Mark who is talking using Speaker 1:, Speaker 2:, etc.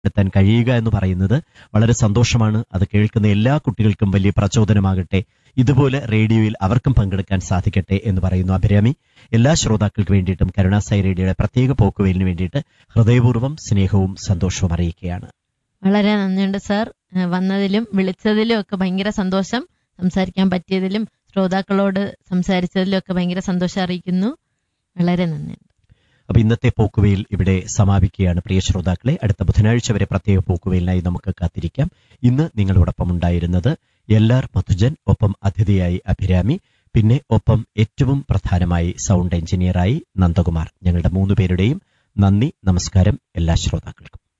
Speaker 1: എത്താൻ കഴിയുക എന്ന് പറയുന്നത് വളരെ സന്തോഷമാണ് അത് കേൾക്കുന്ന എല്ലാ കുട്ടികൾക്കും വലിയ പ്രചോദനമാകട്ടെ ഇതുപോലെ റേഡിയോയിൽ അവർക്കും പങ്കെടുക്കാൻ സാധിക്കട്ടെ എന്ന് പറയുന്നു അഭിരാമി എല്ലാ ശ്രോതാക്കൾക്ക് വേണ്ടിയിട്ടും കരുണാസായി റേഡിയോയുടെ പ്രത്യേക പോക്കുവലിന് വേണ്ടിയിട്ട് ഹൃദയപൂർവ്വം സ്നേഹവും സന്തോഷവും അറിയിക്കുകയാണ്
Speaker 2: വളരെ നന്ദിയുണ്ട് സാർ ഏഹ് വന്നതിലും വിളിച്ചതിലും ഒക്കെ ഭയങ്കര സന്തോഷം സംസാരിക്കാൻ പറ്റിയതിലും ശ്രോതാക്കളോട് സംസാരിച്ചതിലും ഒക്കെ ഭയങ്കര സന്തോഷം അറിയിക്കുന്നു വളരെ നന്ദിയുണ്ട്
Speaker 1: അപ്പൊ ഇന്നത്തെ പോക്കുവയിൽ ഇവിടെ സമാപിക്കുകയാണ് പ്രിയ ശ്രോതാക്കളെ അടുത്ത ബുധനാഴ്ച വരെ പ്രത്യേക പോക്കുവയിലിനായി നമുക്ക് കാത്തിരിക്കാം ഇന്ന് നിങ്ങളോടൊപ്പം ഉണ്ടായിരുന്നത് എൽ ആർ മധുജൻ ഒപ്പം അതിഥിയായി അഭിരാമി പിന്നെ ഒപ്പം ഏറ്റവും പ്രധാനമായി സൗണ്ട് എഞ്ചിനീയറായി നന്ദകുമാർ ഞങ്ങളുടെ മൂന്ന് പേരുടെയും നന്ദി നമസ്കാരം എല്ലാ ശ്രോതാക്കൾക്കും